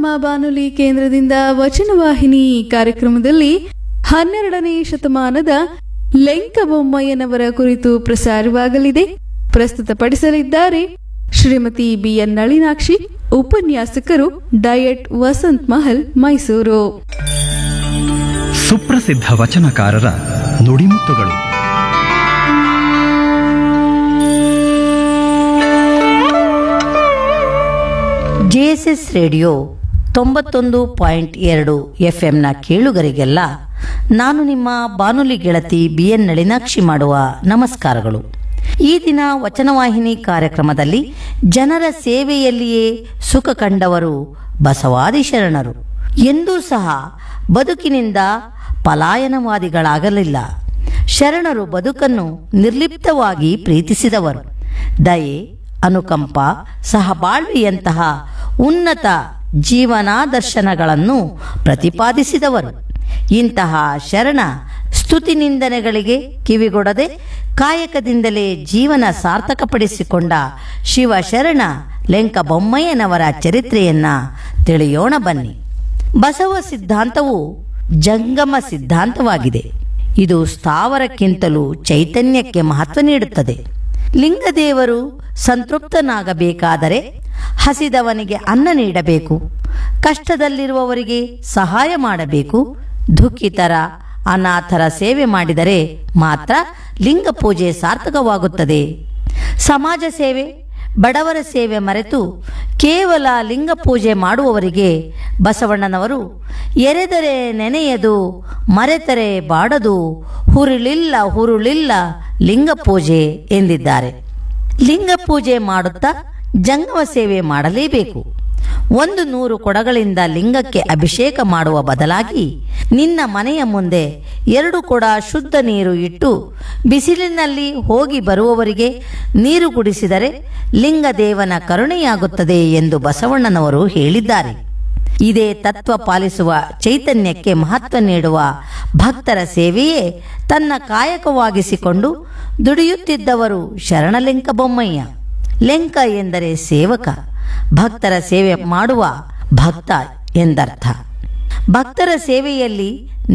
ನಮ್ಮ ಬಾನುಲಿ ಕೇಂದ್ರದಿಂದ ವಚನವಾಹಿನಿ ಕಾರ್ಯಕ್ರಮದಲ್ಲಿ ಹನ್ನೆರಡನೇ ಶತಮಾನದ ಲೆಂಕಬೊಮ್ಮಯ್ಯನವರ ಕುರಿತು ಪ್ರಸಾರವಾಗಲಿದೆ ಪ್ರಸ್ತುತಪಡಿಸಲಿದ್ದಾರೆ ಶ್ರೀಮತಿ ಬಿಎನ್ ನಳಿನಾಕ್ಷಿ ಉಪನ್ಯಾಸಕರು ಡಯಟ್ ವಸಂತ್ ಮಹಲ್ ಮೈಸೂರು ಸುಪ್ರಸಿದ್ಧ ವಚನಕಾರರ ನುಡಿಮುತ್ತುಗಳು ಜೆಎಸ್ಎಸ್ ರೇಡಿಯೋ ತೊಂಬತ್ತೊಂದು ಪಾಯಿಂಟ್ ಎರಡು ಎಫ್ಎಂನ ಕೇಳುಗರಿಗೆಲ್ಲ ನಾನು ನಿಮ್ಮ ಬಾನುಲಿ ಗೆಳತಿ ಬಿಎನ್ ನಳಿನಾಕ್ಷಿ ಮಾಡುವ ನಮಸ್ಕಾರಗಳು ಈ ದಿನ ವಚನವಾಹಿನಿ ಕಾರ್ಯಕ್ರಮದಲ್ಲಿ ಜನರ ಸೇವೆಯಲ್ಲಿಯೇ ಸುಖ ಕಂಡವರು ಬಸವಾದಿ ಶರಣರು ಎಂದೂ ಸಹ ಬದುಕಿನಿಂದ ಪಲಾಯನವಾದಿಗಳಾಗಲಿಲ್ಲ ಶರಣರು ಬದುಕನ್ನು ನಿರ್ಲಿಪ್ತವಾಗಿ ಪ್ರೀತಿಸಿದವರು ದಯೆ ಅನುಕಂಪ ಸಹಬಾಳ್ವೆಯಂತಹ ಉನ್ನತ ಜೀವನಾದರ್ಶನಗಳನ್ನು ಪ್ರತಿಪಾದಿಸಿದವರು ಇಂತಹ ಶರಣ ಸ್ತುತಿ ನಿಂದನೆಗಳಿಗೆ ಕಿವಿಗೊಡದೆ ಕಾಯಕದಿಂದಲೇ ಜೀವನ ಸಾರ್ಥಕಪಡಿಸಿಕೊಂಡ ಶಿವಶರಣ ಲೆಂಕ ಬೊಮ್ಮಯ್ಯನವರ ಚರಿತ್ರೆಯನ್ನ ತಿಳಿಯೋಣ ಬನ್ನಿ ಬಸವ ಸಿದ್ಧಾಂತವು ಜಂಗಮ ಸಿದ್ಧಾಂತವಾಗಿದೆ ಇದು ಸ್ಥಾವರಕ್ಕಿಂತಲೂ ಚೈತನ್ಯಕ್ಕೆ ಮಹತ್ವ ನೀಡುತ್ತದೆ ಲಿಂಗದೇವರು ಸಂತೃಪ್ತನಾಗಬೇಕಾದರೆ ಹಸಿದವನಿಗೆ ಅನ್ನ ನೀಡಬೇಕು ಕಷ್ಟದಲ್ಲಿರುವವರಿಗೆ ಸಹಾಯ ಮಾಡಬೇಕು ದುಃಖಿತರ ಅನಾಥರ ಸೇವೆ ಮಾಡಿದರೆ ಮಾತ್ರ ಲಿಂಗ ಪೂಜೆ ಸಾರ್ಥಕವಾಗುತ್ತದೆ ಸಮಾಜ ಸೇವೆ ಬಡವರ ಸೇವೆ ಮರೆತು ಕೇವಲ ಲಿಂಗ ಪೂಜೆ ಮಾಡುವವರಿಗೆ ಬಸವಣ್ಣನವರು ಎರೆದರೆ ನೆನೆಯದು ಮರೆತರೆ ಬಾಡದು ಹುರುಳಿಲ್ಲ ಹುರುಳಿಲ್ಲ ಲಿಂಗ ಪೂಜೆ ಎಂದಿದ್ದಾರೆ ಲಿಂಗ ಪೂಜೆ ಮಾಡುತ್ತಾ ಜಂಗಮ ಸೇವೆ ಮಾಡಲೇಬೇಕು ಒಂದು ನೂರು ಕೊಡಗಳಿಂದ ಲಿಂಗಕ್ಕೆ ಅಭಿಷೇಕ ಮಾಡುವ ಬದಲಾಗಿ ನಿನ್ನ ಮನೆಯ ಮುಂದೆ ಎರಡು ಕೊಡ ಶುದ್ಧ ನೀರು ಇಟ್ಟು ಬಿಸಿಲಿನಲ್ಲಿ ಹೋಗಿ ಬರುವವರಿಗೆ ನೀರು ಕುಡಿಸಿದರೆ ಲಿಂಗದೇವನ ಕರುಣೆಯಾಗುತ್ತದೆ ಎಂದು ಬಸವಣ್ಣನವರು ಹೇಳಿದ್ದಾರೆ ಇದೇ ತತ್ವ ಪಾಲಿಸುವ ಚೈತನ್ಯಕ್ಕೆ ಮಹತ್ವ ನೀಡುವ ಭಕ್ತರ ಸೇವೆಯೇ ತನ್ನ ಕಾಯಕವಾಗಿಸಿಕೊಂಡು ದುಡಿಯುತ್ತಿದ್ದವರು ಶರಣಲೆಂಕ ಬೊಮ್ಮಯ್ಯ ಲೆಂಕ ಎಂದರೆ ಸೇವಕ ಭಕ್ತರ ಸೇವೆ ಮಾಡುವ ಭಕ್ತ ಎಂದರ್ಥ ಭಕ್ತರ ಸೇವೆಯಲ್ಲಿ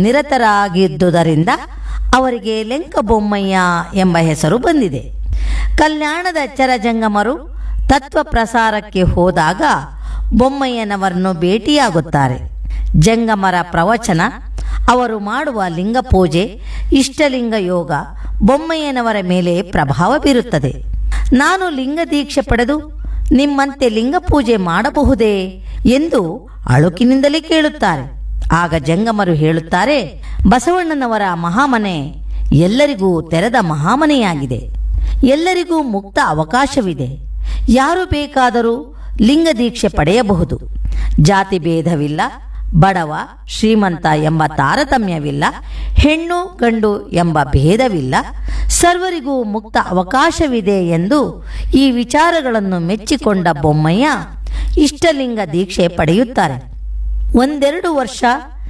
ನಿರತರಾಗಿದ್ದುದರಿಂದ ಅವರಿಗೆ ಲೆಂಕ ಬೊಮ್ಮಯ್ಯ ಎಂಬ ಹೆಸರು ಬಂದಿದೆ ಕಲ್ಯಾಣದ ಚರಜಂಗಮರು ತತ್ವ ಪ್ರಸಾರಕ್ಕೆ ಹೋದಾಗ ಬೊಮ್ಮಯ್ಯನವರನ್ನು ಭೇಟಿಯಾಗುತ್ತಾರೆ ಜಂಗಮರ ಪ್ರವಚನ ಅವರು ಮಾಡುವ ಲಿಂಗ ಪೂಜೆ ಇಷ್ಟಲಿಂಗ ಯೋಗ ಬೊಮ್ಮಯ್ಯನವರ ಮೇಲೆ ಪ್ರಭಾವ ಬೀರುತ್ತದೆ ನಾನು ಲಿಂಗ ದೀಕ್ಷೆ ಪಡೆದು ನಿಮ್ಮಂತೆ ಲಿಂಗ ಪೂಜೆ ಮಾಡಬಹುದೇ ಎಂದು ಅಳುಕಿನಿಂದಲೇ ಕೇಳುತ್ತಾರೆ ಆಗ ಜಂಗಮರು ಹೇಳುತ್ತಾರೆ ಬಸವಣ್ಣನವರ ಮಹಾಮನೆ ಎಲ್ಲರಿಗೂ ತೆರೆದ ಮಹಾಮನೆಯಾಗಿದೆ ಎಲ್ಲರಿಗೂ ಮುಕ್ತ ಅವಕಾಶವಿದೆ ಯಾರು ಬೇಕಾದರೂ ಲಿಂಗ ದೀಕ್ಷೆ ಪಡೆಯಬಹುದು ಜಾತಿ ಭೇದವಿಲ್ಲ ಬಡವ ಶ್ರೀಮಂತ ಎಂಬ ತಾರತಮ್ಯವಿಲ್ಲ ಹೆಣ್ಣು ಗಂಡು ಎಂಬ ಭೇದವಿಲ್ಲ ಸರ್ವರಿಗೂ ಮುಕ್ತ ಅವಕಾಶವಿದೆ ಎಂದು ಈ ವಿಚಾರಗಳನ್ನು ಮೆಚ್ಚಿಕೊಂಡ ಬೊಮ್ಮಯ್ಯ ಇಷ್ಟಲಿಂಗ ದೀಕ್ಷೆ ಪಡೆಯುತ್ತಾರೆ ಒಂದೆರಡು ವರ್ಷ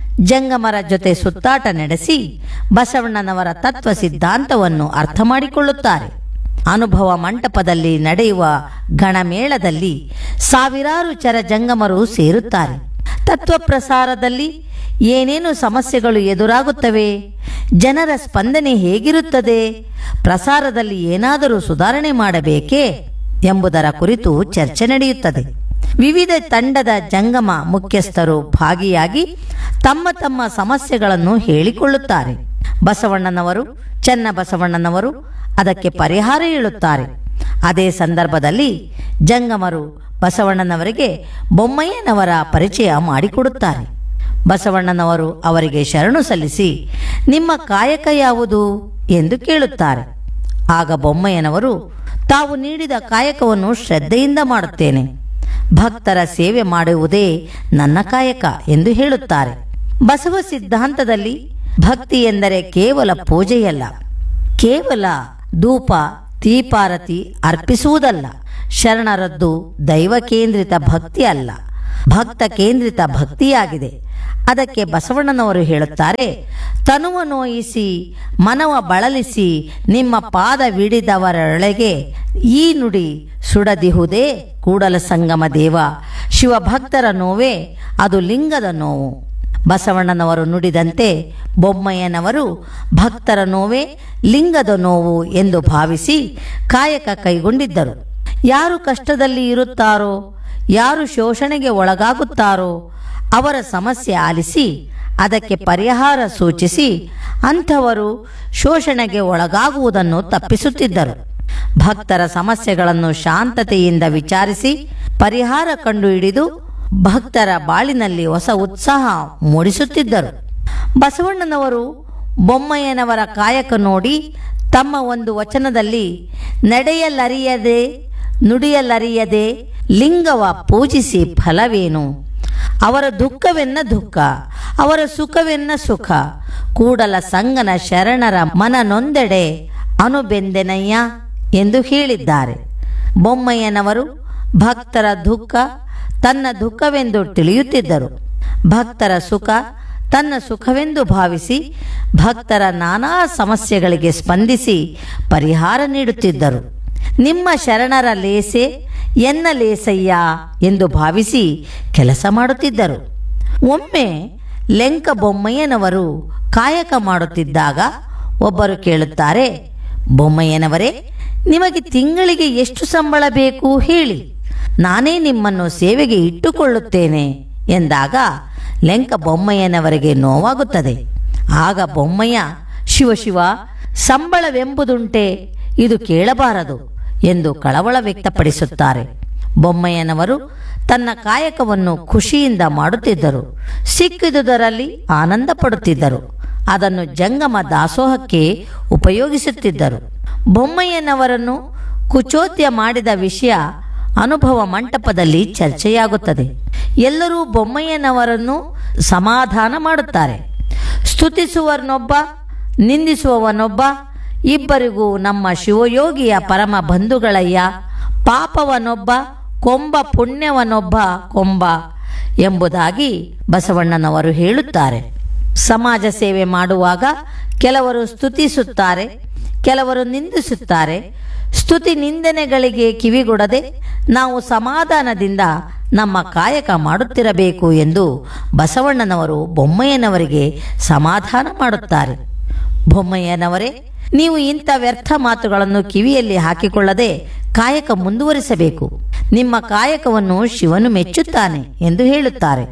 ಜಂಗಮರ ಜೊತೆ ಸುತ್ತಾಟ ನಡೆಸಿ ಬಸವಣ್ಣನವರ ತತ್ವ ಸಿದ್ಧಾಂತವನ್ನು ಅರ್ಥ ಮಾಡಿಕೊಳ್ಳುತ್ತಾರೆ ಅನುಭವ ಮಂಟಪದಲ್ಲಿ ನಡೆಯುವ ಗಣಮೇಳದಲ್ಲಿ ಸಾವಿರಾರು ಚರ ಜಂಗಮರು ಸೇರುತ್ತಾರೆ ತತ್ವ ಪ್ರಸಾರದಲ್ಲಿ ಏನೇನು ಸಮಸ್ಯೆಗಳು ಎದುರಾಗುತ್ತವೆ ಜನರ ಸ್ಪಂದನೆ ಹೇಗಿರುತ್ತದೆ ಪ್ರಸಾರದಲ್ಲಿ ಏನಾದರೂ ಸುಧಾರಣೆ ಮಾಡಬೇಕೇ ಎಂಬುದರ ಕುರಿತು ಚರ್ಚೆ ನಡೆಯುತ್ತದೆ ವಿವಿಧ ತಂಡದ ಜಂಗಮ ಮುಖ್ಯಸ್ಥರು ಭಾಗಿಯಾಗಿ ತಮ್ಮ ತಮ್ಮ ಸಮಸ್ಯೆಗಳನ್ನು ಹೇಳಿಕೊಳ್ಳುತ್ತಾರೆ ಬಸವಣ್ಣನವರು ಚೆನ್ನ ಬಸವಣ್ಣನವರು ಅದಕ್ಕೆ ಪರಿಹಾರ ಹೇಳುತ್ತಾರೆ ಅದೇ ಸಂದರ್ಭದಲ್ಲಿ ಜಂಗಮರು ಬಸವಣ್ಣನವರಿಗೆ ಬೊಮ್ಮಯ್ಯನವರ ಪರಿಚಯ ಮಾಡಿಕೊಡುತ್ತಾರೆ ಬಸವಣ್ಣನವರು ಅವರಿಗೆ ಶರಣು ಸಲ್ಲಿಸಿ ನಿಮ್ಮ ಕಾಯಕ ಯಾವುದು ಎಂದು ಕೇಳುತ್ತಾರೆ ಆಗ ಬೊಮ್ಮಯ್ಯನವರು ತಾವು ನೀಡಿದ ಕಾಯಕವನ್ನು ಶ್ರದ್ಧೆಯಿಂದ ಮಾಡುತ್ತೇನೆ ಭಕ್ತರ ಸೇವೆ ಮಾಡುವುದೇ ನನ್ನ ಕಾಯಕ ಎಂದು ಹೇಳುತ್ತಾರೆ ಬಸವ ಸಿದ್ಧಾಂತದಲ್ಲಿ ಭಕ್ತಿ ಎಂದರೆ ಕೇವಲ ಪೂಜೆಯಲ್ಲ ಕೇವಲ ಧೂಪ ದೀಪಾರತಿ ಅರ್ಪಿಸುವುದಲ್ಲ ಶರಣರದ್ದು ದೈವ ಕೇಂದ್ರಿತ ಭಕ್ತಿ ಅಲ್ಲ ಭಕ್ತ ಕೇಂದ್ರಿತ ಭಕ್ತಿಯಾಗಿದೆ ಅದಕ್ಕೆ ಬಸವಣ್ಣನವರು ಹೇಳುತ್ತಾರೆ ತನುವ ನೋಯಿಸಿ ಮನವ ಬಳಲಿಸಿ ನಿಮ್ಮ ಪಾದ ವಿಡಿದವರೊಳಗೆ ಈ ನುಡಿ ಸುಡದಿಹುದೇ ಕೂಡಲ ಸಂಗಮ ದೇವ ಶಿವಭಕ್ತರ ನೋವೇ ಅದು ಲಿಂಗದ ನೋವು ಬಸವಣ್ಣನವರು ನುಡಿದಂತೆ ಬೊಮ್ಮಯ್ಯನವರು ಭಕ್ತರ ನೋವೇ ಲಿಂಗದ ನೋವು ಎಂದು ಭಾವಿಸಿ ಕಾಯಕ ಕೈಗೊಂಡಿದ್ದರು ಯಾರು ಕಷ್ಟದಲ್ಲಿ ಇರುತ್ತಾರೋ ಯಾರು ಶೋಷಣೆಗೆ ಒಳಗಾಗುತ್ತಾರೋ ಅವರ ಸಮಸ್ಯೆ ಆಲಿಸಿ ಅದಕ್ಕೆ ಪರಿಹಾರ ಸೂಚಿಸಿ ಅಂಥವರು ಶೋಷಣೆಗೆ ಒಳಗಾಗುವುದನ್ನು ತಪ್ಪಿಸುತ್ತಿದ್ದರು ಭಕ್ತರ ಸಮಸ್ಯೆಗಳನ್ನು ಶಾಂತತೆಯಿಂದ ವಿಚಾರಿಸಿ ಪರಿಹಾರ ಕಂಡುಹಿಡಿದು ಭಕ್ತರ ಬಾಳಿನಲ್ಲಿ ಹೊಸ ಉತ್ಸಾಹ ಮೂಡಿಸುತ್ತಿದ್ದರು ಬಸವಣ್ಣನವರು ಬೊಮ್ಮಯ್ಯನವರ ಕಾಯಕ ನೋಡಿ ತಮ್ಮ ಒಂದು ವಚನದಲ್ಲಿ ನಡೆಯಲರಿಯದೆ ನುಡಿಯಲರಿಯದೆ ಲಿಂಗವ ಪೂಜಿಸಿ ಫಲವೇನು ಅವರ ದುಃಖವೆನ್ನ ದುಃಖ ಅವರ ಸುಖವೆನ್ನ ಸುಖ ಕೂಡಲ ಸಂಗನ ಶರಣರ ಮನ ನೊಂದೆಡೆ ಅನುಬೆಂದೆನಯ್ಯ ಎಂದು ಹೇಳಿದ್ದಾರೆ ಬೊಮ್ಮಯ್ಯನವರು ಭಕ್ತರ ದುಃಖ ತನ್ನ ದುಃಖವೆಂದು ತಿಳಿಯುತ್ತಿದ್ದರು ಭಕ್ತರ ಸುಖ ತನ್ನ ಸುಖವೆಂದು ಭಾವಿಸಿ ಭಕ್ತರ ನಾನಾ ಸಮಸ್ಯೆಗಳಿಗೆ ಸ್ಪಂದಿಸಿ ಪರಿಹಾರ ನೀಡುತ್ತಿದ್ದರು ನಿಮ್ಮ ಶರಣರ ಲೇಸೆ ಎನ್ನ ಲೇಸಯ್ಯ ಎಂದು ಭಾವಿಸಿ ಕೆಲಸ ಮಾಡುತ್ತಿದ್ದರು ಒಮ್ಮೆ ಲೆಂಕ ಬೊಮ್ಮಯ್ಯನವರು ಕಾಯಕ ಮಾಡುತ್ತಿದ್ದಾಗ ಒಬ್ಬರು ಕೇಳುತ್ತಾರೆ ಬೊಮ್ಮಯ್ಯನವರೇ ನಿಮಗೆ ತಿಂಗಳಿಗೆ ಎಷ್ಟು ಸಂಬಳ ಬೇಕು ಹೇಳಿ ನಾನೇ ನಿಮ್ಮನ್ನು ಸೇವೆಗೆ ಇಟ್ಟುಕೊಳ್ಳುತ್ತೇನೆ ಎಂದಾಗ ಲೆಂಕ ಬೊಮ್ಮಯ್ಯನವರಿಗೆ ನೋವಾಗುತ್ತದೆ ಆಗ ಬೊಮ್ಮಯ್ಯ ಶಿವ ಶಿವ ಸಂಬಳವೆಂಬುದುಂಟೆ ಇದು ಕೇಳಬಾರದು ಎಂದು ಕಳವಳ ವ್ಯಕ್ತಪಡಿಸುತ್ತಾರೆ ಬೊಮ್ಮಯ್ಯನವರು ತನ್ನ ಕಾಯಕವನ್ನು ಖುಷಿಯಿಂದ ಮಾಡುತ್ತಿದ್ದರು ಸಿಕ್ಕಿದುದರಲ್ಲಿ ಆನಂದ ಪಡುತ್ತಿದ್ದರು ಅದನ್ನು ಜಂಗಮ ದಾಸೋಹಕ್ಕೆ ಉಪಯೋಗಿಸುತ್ತಿದ್ದರು ಬೊಮ್ಮಯ್ಯನವರನ್ನು ಕುಚೋದ್ಯ ಮಾಡಿದ ವಿಷಯ ಅನುಭವ ಮಂಟಪದಲ್ಲಿ ಚರ್ಚೆಯಾಗುತ್ತದೆ ಎಲ್ಲರೂ ಬೊಮ್ಮಯ್ಯನವರನ್ನು ಸಮಾಧಾನ ಮಾಡುತ್ತಾರೆ ಸ್ತುತಿಸುವವನೊಬ್ಬ ನಿಂದಿಸುವವನೊಬ್ಬ ಇಬ್ಬರಿಗೂ ನಮ್ಮ ಶಿವಯೋಗಿಯ ಪರಮ ಬಂಧುಗಳಯ್ಯ ಪಾಪವನೊಬ್ಬ ಕೊಂಬ ಪುಣ್ಯವನೊಬ್ಬ ಕೊಂಬ ಎಂಬುದಾಗಿ ಬಸವಣ್ಣನವರು ಹೇಳುತ್ತಾರೆ ಸಮಾಜ ಸೇವೆ ಮಾಡುವಾಗ ಕೆಲವರು ಸ್ತುತಿಸುತ್ತಾರೆ ಕೆಲವರು ನಿಂದಿಸುತ್ತಾರೆ ಸ್ತುತಿ ನಿಂದನೆಗಳಿಗೆ ಕಿವಿಗೊಡದೆ ನಾವು ಸಮಾಧಾನದಿಂದ ನಮ್ಮ ಕಾಯಕ ಮಾಡುತ್ತಿರಬೇಕು ಎಂದು ಬಸವಣ್ಣನವರು ಬೊಮ್ಮಯ್ಯನವರಿಗೆ ಸಮಾಧಾನ ಮಾಡುತ್ತಾರೆ ಬೊಮ್ಮಯ್ಯನವರೇ ನೀವು ಇಂಥ ವ್ಯರ್ಥ ಮಾತುಗಳನ್ನು ಕಿವಿಯಲ್ಲಿ ಹಾಕಿಕೊಳ್ಳದೆ ಕಾಯಕ ಮುಂದುವರಿಸಬೇಕು ನಿಮ್ಮ ಕಾಯಕವನ್ನು ಶಿವನು ಮೆಚ್ಚುತ್ತಾನೆ ಎಂದು ಹೇಳುತ್ತಾರೆ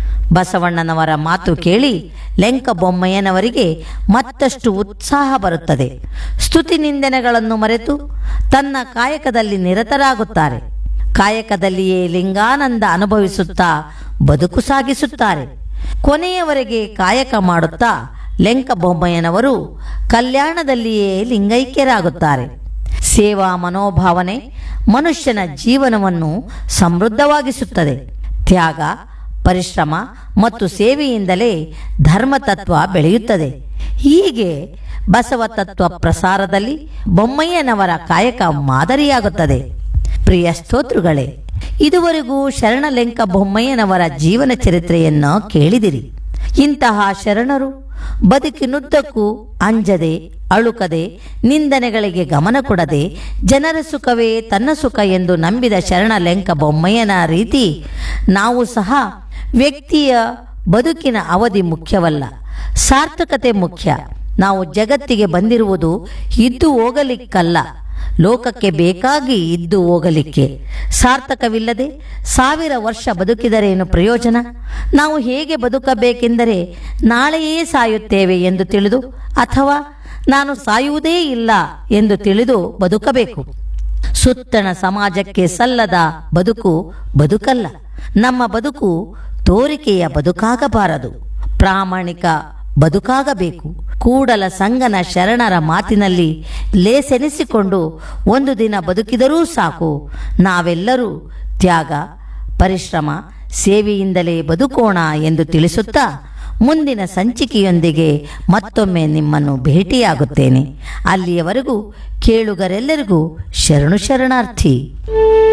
ಬಸವಣ್ಣನವರ ಮಾತು ಕೇಳಿ ಲೆಂಕ ಬೊಮ್ಮಯ್ಯನವರಿಗೆ ಮತ್ತಷ್ಟು ಉತ್ಸಾಹ ಬರುತ್ತದೆ ಸ್ತುತಿ ನಿಂದನೆಗಳನ್ನು ಮರೆತು ತನ್ನ ಕಾಯಕದಲ್ಲಿ ನಿರತರಾಗುತ್ತಾರೆ ಕಾಯಕದಲ್ಲಿಯೇ ಲಿಂಗಾನಂದ ಅನುಭವಿಸುತ್ತಾ ಬದುಕು ಸಾಗಿಸುತ್ತಾರೆ ಕೊನೆಯವರೆಗೆ ಕಾಯಕ ಮಾಡುತ್ತಾ ಲೆಂಕ ಬೊಮ್ಮಯ್ಯನವರು ಕಲ್ಯಾಣದಲ್ಲಿಯೇ ಲಿಂಗೈಕ್ಯರಾಗುತ್ತಾರೆ ಸೇವಾ ಮನೋಭಾವನೆ ಮನುಷ್ಯನ ಜೀವನವನ್ನು ಸಮೃದ್ಧವಾಗಿಸುತ್ತದೆ ತ್ಯಾಗ ಪರಿಶ್ರಮ ಮತ್ತು ಸೇವೆಯಿಂದಲೇ ಧರ್ಮತತ್ವ ಬೆಳೆಯುತ್ತದೆ ಹೀಗೆ ಬಸವ ತತ್ವ ಪ್ರಸಾರದಲ್ಲಿ ಬೊಮ್ಮಯ್ಯನವರ ಕಾಯಕ ಮಾದರಿಯಾಗುತ್ತದೆ ಪ್ರಿಯ ಸ್ತೋತೃಗಳೇ ಇದುವರೆಗೂ ಶರಣಲೆಂಕ ಬೊಮ್ಮಯ್ಯನವರ ಜೀವನ ಚರಿತ್ರೆಯನ್ನು ಕೇಳಿದಿರಿ ಇಂತಹ ಶರಣರು ಬದುಕಿನುದ್ದಕ್ಕೂ ಅಂಜದೆ ಅಳುಕದೆ ನಿಂದನೆಗಳಿಗೆ ಗಮನ ಕೊಡದೆ ಜನರ ಸುಖವೇ ತನ್ನ ಸುಖ ಎಂದು ನಂಬಿದ ಶರಣ ಲೆಂಕ ಬೊಮ್ಮಯ್ಯನ ರೀತಿ ನಾವು ಸಹ ವ್ಯಕ್ತಿಯ ಬದುಕಿನ ಅವಧಿ ಮುಖ್ಯವಲ್ಲ ಸಾರ್ಥಕತೆ ಮುಖ್ಯ ನಾವು ಜಗತ್ತಿಗೆ ಬಂದಿರುವುದು ಇದ್ದು ಹೋಗಲಿಕ್ಕಲ್ಲ ಲೋಕಕ್ಕೆ ಬೇಕಾಗಿ ಇದ್ದು ಹೋಗಲಿಕ್ಕೆ ಸಾರ್ಥಕವಿಲ್ಲದೆ ಸಾವಿರ ವರ್ಷ ಬದುಕಿದರೇನು ಪ್ರಯೋಜನ ನಾವು ಹೇಗೆ ಬದುಕಬೇಕೆಂದರೆ ನಾಳೆಯೇ ಸಾಯುತ್ತೇವೆ ಎಂದು ತಿಳಿದು ಅಥವಾ ನಾನು ಸಾಯುವುದೇ ಇಲ್ಲ ಎಂದು ತಿಳಿದು ಬದುಕಬೇಕು ಸುತ್ತಣ ಸಮಾಜಕ್ಕೆ ಸಲ್ಲದ ಬದುಕು ಬದುಕಲ್ಲ ನಮ್ಮ ಬದುಕು ತೋರಿಕೆಯ ಬದುಕಾಗಬಾರದು ಪ್ರಾಮಾಣಿಕ ಬದುಕಾಗಬೇಕು ಕೂಡಲ ಸಂಗನ ಶರಣರ ಮಾತಿನಲ್ಲಿ ಲೇಸೆನಿಸಿಕೊಂಡು ಒಂದು ದಿನ ಬದುಕಿದರೂ ಸಾಕು ನಾವೆಲ್ಲರೂ ತ್ಯಾಗ ಪರಿಶ್ರಮ ಸೇವೆಯಿಂದಲೇ ಬದುಕೋಣ ಎಂದು ತಿಳಿಸುತ್ತಾ ಮುಂದಿನ ಸಂಚಿಕೆಯೊಂದಿಗೆ ಮತ್ತೊಮ್ಮೆ ನಿಮ್ಮನ್ನು ಭೇಟಿಯಾಗುತ್ತೇನೆ ಅಲ್ಲಿಯವರೆಗೂ ಕೇಳುಗರೆಲ್ಲರಿಗೂ ಶರಣು ಶರಣಾರ್ಥಿ